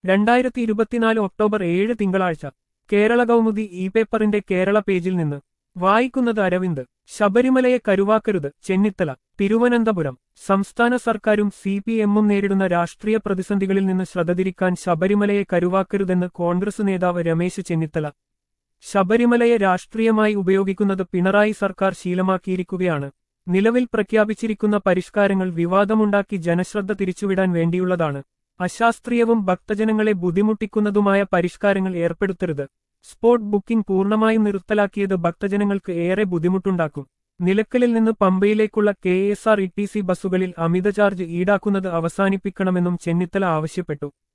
രണ്ടായിരത്തി ഇരുപത്തിനാല് ഒക്ടോബർ ഏഴ് തിങ്കളാഴ്ച കേരള കൗമുദി ഇ പേപ്പറിന്റെ കേരള പേജിൽ നിന്ന് വായിക്കുന്നത് അരവിന്ദ് ശബരിമലയെ കരുവാക്കരുത് ചെന്നിത്തല തിരുവനന്തപുരം സംസ്ഥാന സർക്കാരും സി പി എമ്മും നേരിടുന്ന രാഷ്ട്രീയ പ്രതിസന്ധികളിൽ നിന്ന് ശ്രദ്ധ തിരിക്കാൻ ശബരിമലയെ കരുവാക്കരുതെന്ന് കോൺഗ്രസ് നേതാവ് രമേശ് ചെന്നിത്തല ശബരിമലയെ രാഷ്ട്രീയമായി ഉപയോഗിക്കുന്നത് പിണറായി സർക്കാർ ശീലമാക്കിയിരിക്കുകയാണ് നിലവിൽ പ്രഖ്യാപിച്ചിരിക്കുന്ന പരിഷ്കാരങ്ങൾ വിവാദമുണ്ടാക്കി ജനശ്രദ്ധ തിരിച്ചുവിടാൻ വേണ്ടിയുള്ളതാണ് അശാസ്ത്രീയവും ഭക്തജനങ്ങളെ ബുദ്ധിമുട്ടിക്കുന്നതുമായ പരിഷ്കാരങ്ങൾ ഏർപ്പെടുത്തരുത് സ്പോട്ട് ബുക്കിംഗ് പൂർണ്ണമായും നിർത്തലാക്കിയത് ഭക്തജനങ്ങൾക്ക് ഏറെ ബുദ്ധിമുട്ടുണ്ടാക്കും നിലക്കലിൽ നിന്ന് പമ്പയിലേക്കുള്ള K S R T C സി ബസ്സുകളിൽ അമിത ചാർജ് ഈടാക്കുന്നത് അവസാനിപ്പിക്കണമെന്നും ചെന്നിത്തല ആവശ്യപ്പെട്ടു